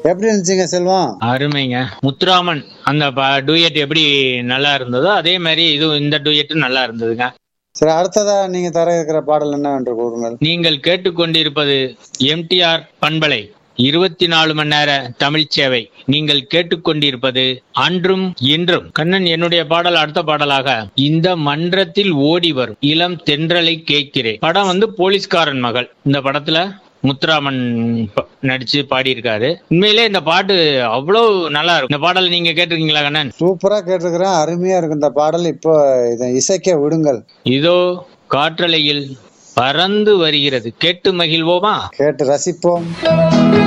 எப்படி இருந்துச்சுங்க செல்வம் அருமைங்க முத்துராமன் அந்த டூயட் எப்படி நல்லா இருந்ததோ அதே மாதிரி இது இந்த டூயட்டும் நல்லா இருந்ததுங்க சரி அடுத்ததா நீங்க தர இருக்கிற பாடல் என்னவென்று கூறுங்கள் நீங்கள் கேட்டுக்கொண்டிருப்பது எம்டிஆர் பண்பலை இருபத்தி நாலு மணி நேர தமிழ் சேவை நீங்கள் கேட்டுக்கொண்டிருப்பது அன்றும் இன்றும் கண்ணன் என்னுடைய பாடல் அடுத்த பாடலாக இந்த மன்றத்தில் ஓடி வரும் இளம் தென்றலை கேட்கிறேன் படம் வந்து போலீஸ்காரன் மகள் இந்த படத்துல முத்துராமன் ப- நடிச்சு பாடியிருக்காரு உண்மையிலே இந்த பாட்டு அவ்வளவு நல்லா இருக்கும் இந்த பாடல் நீங்க கேட்டிருக்கீங்களா கண்ணன் சூப்பரா கேட்டிருக்கிறேன் அருமையா இருக்கு இந்த பாடல் இப்போ இதை இசைக்க விடுங்கள் இதோ காற்றலையில் பறந்து வருகிறது கேட்டு மகிழ்வோமா கேட்டு ரசிப்போம்